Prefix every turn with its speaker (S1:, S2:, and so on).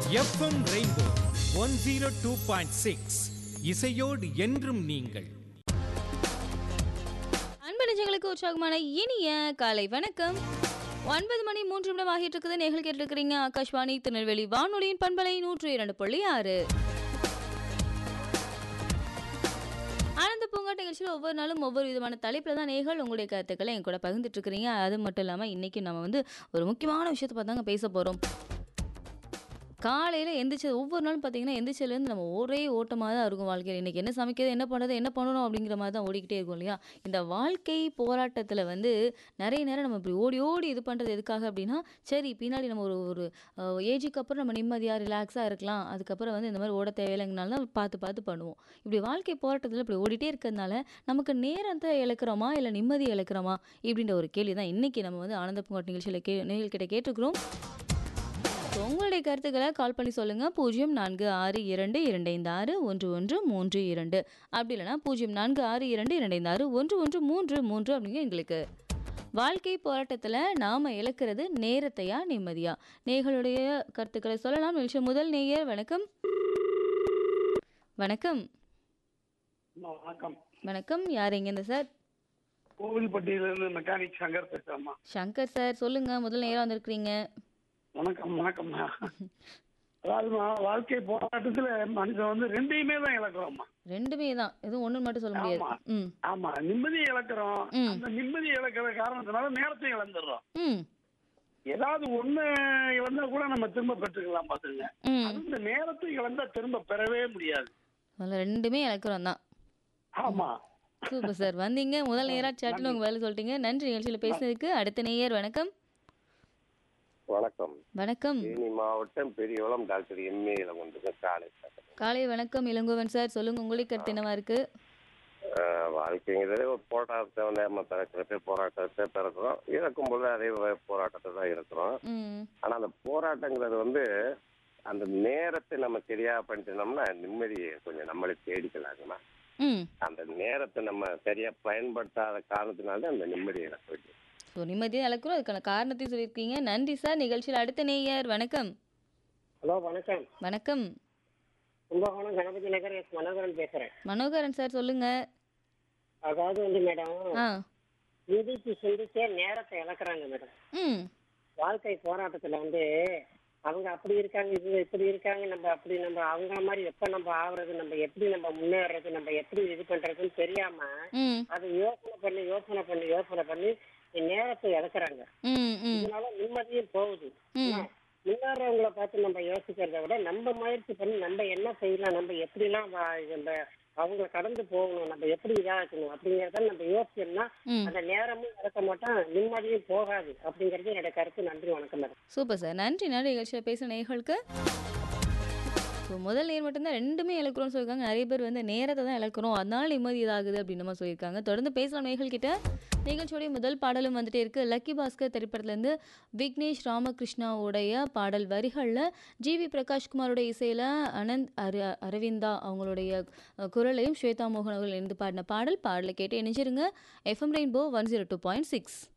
S1: FM rainbow one zero two point six இசையோடு என்றும் நீங்கள்
S2: அன்பு நெஞ்சங்களுக்கு உற்சாகமான இனிய காலை வணக்கம் ஒன்பது மணி மூன்று நிமிடம் ஆகிட்டு இருக்குது நேர்கள் கேட்டிருக்கிறீங்க ஆகாஷ்வாணி திருநெல்வேலி வானொலியின் பண்பலை நூற்று இரண்டு புள்ளி ஆறு ஆனந்த பூங்காட்டு நிகழ்ச்சியில் ஒவ்வொரு நாளும் ஒவ்வொரு விதமான தலைப்பில் தான் நேர்கள் உங்களுடைய கருத்துக்களை என் கூட பகிர்ந்துட்டு இருக்கிறீங்க அது மட்டும் இல்லாமல் இன்றைக்கி நம்ம வந்து ஒரு முக்கியமான விஷயத்தை பார்த்தாங்க பேச போகிறோம் காலையில் எந்திரிச்சது ஒவ்வொரு நாளும் பார்த்தீங்கன்னா எந்திரிச்சதுலேருந்து நம்ம ஒரே ஓட்டமாக தான் இருக்கும் வாழ்க்கையில் இன்றைக்கி என்ன சமைக்கிறது என்ன பண்ணுறது என்ன பண்ணணும் அப்படிங்கிற மாதிரி தான் ஓடிக்கிட்டே இருக்கும் இல்லையா இந்த வாழ்க்கை போராட்டத்தில் வந்து நிறைய நேரம் நம்ம இப்படி ஓடி ஓடி இது பண்ணுறது எதுக்காக அப்படின்னா சரி பின்னாடி நம்ம ஒரு ஒரு ஏஜுக்கு அப்புறம் நம்ம நிம்மதியாக ரிலாக்ஸாக இருக்கலாம் அதுக்கப்புறம் வந்து இந்த மாதிரி ஓட தேவையில்லைங்கனால தான் பார்த்து பார்த்து பண்ணுவோம் இப்படி வாழ்க்கை போராட்டத்தில் இப்படி ஓடிட்டே இருக்கிறதுனால நமக்கு நேரத்தை இழக்கிறோமா இல்லை நிம்மதி இழக்கிறோமா இப்படின்ற ஒரு கேள்வி தான் இன்றைக்கி நம்ம வந்து ஆனந்த பூங்காட் நிகழ்ச்சியில் கே நிகழ்கிட்ட கேட்டிருக்கிறோம் ஸோ உங்களுடைய கருத்துக்களை கால் பண்ணி சொல்லுங்கள் பூஜ்ஜியம் நான்கு ஆறு இரண்டு இரண்டு ஐந்து ஆறு ஒன்று ஒன்று மூன்று இரண்டு அப்படி இல்லைனா பூஜ்ஜியம் நான்கு ஆறு இரண்டு இரண்டு ஐந்து ஆறு ஒன்று ஒன்று மூன்று மூன்று அப்படிங்க எங்களுக்கு வாழ்க்கை போராட்டத்தில் நாம் இழக்கிறது நேரத்தையா நிம்மதியா நேர்களுடைய கருத்துக்களை சொல்லலாம் நிகழ்ச்சி முதல் நேயர் வணக்கம் வணக்கம்
S3: அம்மா, வணக்கம்
S2: வணக்கம் யார் எங்கேருந்து சார்
S3: கோவில்பட்டியிலிருந்து மெக்கானிக் சங்கர் பேசுறேம்மா
S2: சங்கர் சார் சொல்லுங்கள் முதல் நேரம் வந்திருக்கிறீங்க
S3: வணக்கம் வணக்கம்மா அதாவதுமா வாழ்க்கை போராட்டத்துல மனுஷன் வந்து ரெண்டையுமே தான் இழக்கிறோம்மா
S2: ரெண்டுமே தான் எதுவும் ஒன்று மட்டும் சொல்ல முடியாது
S3: ஆமா.
S2: ம்
S3: ஆமா நிம்மதியை இழக்கிறோம்
S2: ம்.
S3: அந்த நிம்மதி இழக்கிற காரணத்தினால நேரத்தை இழந்துடுறோம்
S2: ம்
S3: ஏதாவது ஒண்ணு இழந்தா கூட நம்ம திரும்ப பெற்றுக்கலாம் பாத்துங்க
S2: ம்
S3: அது இந்த நேரத்தை இழந்தா திரும்ப பெறவே முடியாது
S2: அதில் ரெண்டுமே இழக்கிறோம் தான்
S3: ஆமா
S2: சூப்பர் சார் வந்தீங்க முதல் நேரா சாட்டில் உங்க வேலை சொல்லிட்டீங்க நன்றி நிகழ்ச்சியில் பேசினதுக்கு அடுத்த நேயர் வணக்கம்
S4: வணக்கம்
S2: வணக்கம்
S4: தேனி மாவட்டம் பெரியவளம் டாக்டர் எம்ஏ இளவந்துங்க காலை
S2: காலை வணக்கம் இளங்கோவன் சார் சொல்லுங்க உங்களுக்கு கருத்து என்னவா இருக்கு
S4: ஆஹ் வாழ்க்கைங்கிறது ஒரு போராட்டத்தை வந்து நம்ம பிறக்கிறப்ப போராட்டத்தை பிறக்கிறோம் இறக்கும்போது அதே வ- போராட்டத்தை தான் இருக்கிறோம்
S2: ம்
S4: ஆனா அந்த போராட்டங்கிறது வந்து அந்த நேரத்தை நம்ம சரியா பண்ணிட்டோம்னா நிம்மதியை கொஞ்சம் நம்மளே தேடிக்கலாங்கண்ணா
S2: ம்
S4: அந்த நேரத்தை நம்ம சரியா பயன்படுத்தாத காரணத்தினால தான் அந்த நிம்மதியை இழக்க வேண்டியது
S2: ஸோ நிம்மதியாக இழக்கிறோம் அதுக்கான காரணத்தையும் சொல்லியிருக்கீங்க நன்றி சார் நிகழ்ச்சியில் அடுத்த நேயர் வணக்கம்
S5: ஹலோ வணக்கம்
S2: வணக்கம்
S5: கும்பகோணம் கணபதி நகர் எஸ் மனோகரன் பேசுறேன்
S2: மனோகரன் சார் சொல்லுங்க
S5: அதாவது வந்து மேடம்
S2: ஆ
S5: சிந்திச்சு சிந்திச்சே நேரத்தை இழக்கிறாங்க மேடம்
S2: ம்
S5: வாழ்க்கை போராட்டத்துல வந்து அவங்க அப்படி இருக்காங்க இவங்க இப்படி இருக்காங்க நம்ம அப்படி நம்ம அவங்க மாதிரி எப்ப நம்ம ஆகுறது நம்ம எப்படி நம்ம முன்னேறது நம்ம எப்படி இது பண்றதுன்னு தெரியாம
S2: ம்
S5: அதை யோசனை பண்ணி யோசனை பண்ணி யோசனை பண்ணி நேரத்தை இழக்கிறாங்க
S2: ம் ம்
S5: இதனால நிம்மதியும் போகுது
S2: ம்
S5: முன்னேறவங்களை பார்த்து நம்ம யோசிக்கிறத விட நம்ம முயற்சி பண்ணி நம்ம என்ன செய்யலாம் நம்ம எப்படிலாம் வா- நம்ம அவங்க கடந்து போகணும் நம்ம எப்படி இதாக்கணும் அப்படிங்கறத நம்ம யோசிச்சோம்னா
S2: ம்
S5: அந்த நேரமும் இறக்க மாட்டோம் நிம்மதியும் போகாது அப்படிங்கிறது என்னோட கருத்து நன்றி வணக்கம் மேடம்
S2: சூப்பர் சார் நன்றி நன்றி நிகழ்ச்சியில் பேசுகிற நேயர்களுக்கு ஸோ முதல் நேர் மட்டும்தான் ரெண்டுமே இழக்கிறோம்னு சொல்லியிருக்காங்க நிறைய பேர் வந்து நேரத்தை தான் இழக்கிறோம் அதனால நிம்மதி இதாகுது அப்படின்னு நம்ம சொல்லியிருக்காங்க தொடர்ந்து பேசலாம் நேயர்கள் கிட்ட நிகழ்ச்சியோடைய முதல் பாடலும் வந்துட்டே இருக்கு லக்கி பாஸ்கர் திரைப்படத்துலேருந்து விக்னேஷ் ராமகிருஷ்ணாவுடைய பாடல் வரிகளில் ஜிவி பிரகாஷ்குமாரோட இசையில் அனந்த் அரு அரவிந்தா அவங்களுடைய அஹ், குரலையும் ஸ்வேதா மோகன் அவர்கள் இணைந்து பாடின பாடல் பாடலை கேட்டு இணைஞ்சிருங்க FM rainbow one zero two point six